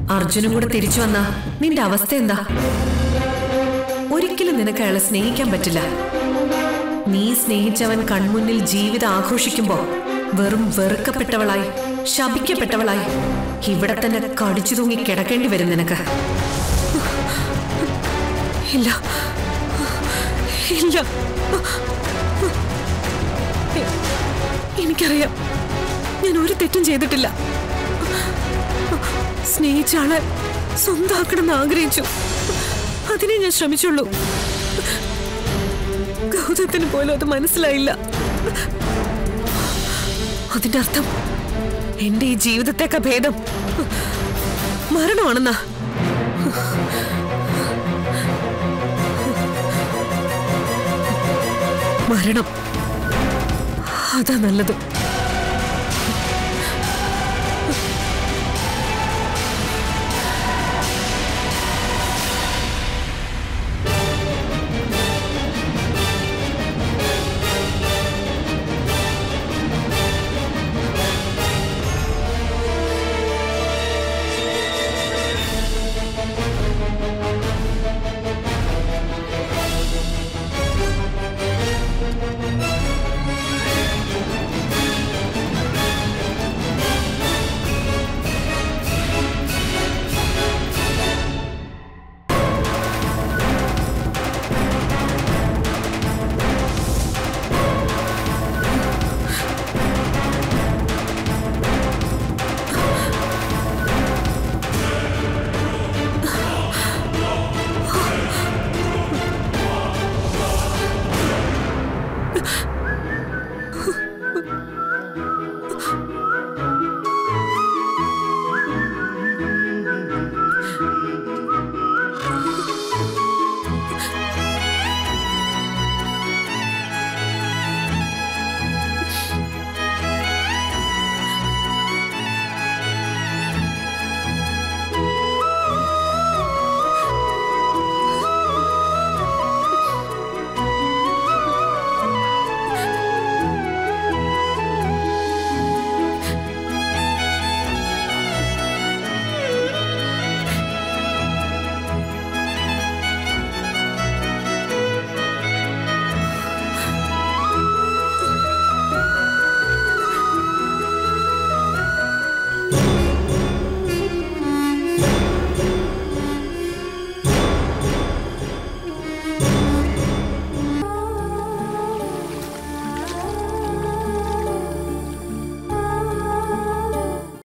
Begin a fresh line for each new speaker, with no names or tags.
അർജുനും കൂടെ തിരിച്ചു വന്ന നിന്റെ അവസ്ഥ എന്താ ഒരിക്കലും നിനക്ക് അയാളെ സ്നേഹിക്കാൻ പറ്റില്ല നീ സ്നേഹിച്ചവൻ കൺമുന്നിൽ ജീവിതം ആഘോഷിക്കുമ്പോ വെറും വെറുക്കപ്പെട്ടവളായി ശപിക്കപ്പെട്ടവളായി ഇവിടെ തന്നെ കടിച്ചു തൂങ്ങി കിടക്കേണ്ടി വരും നിനക്ക്
ഇല്ല ഇല്ല എനിക്കറിയാം ഞാൻ ഒരു തെറ്റും ചെയ്തിട്ടില്ല സ്നേഹിച്ച ആളെ സ്വന്താക്കണമെന്ന് ആഗ്രഹിച്ചു അതിനെ ഞാൻ ശ്രമിച്ചുള്ളൂ ഗൗതത്തിന് പോലും അത് മനസ്സിലായില്ല അതിന്റെ അർത്ഥം എന്റെ ഈ ജീവിതത്തേക്കാ ഭേദം മരണമാണെന്നാ മരണം അതാ നല്ലത്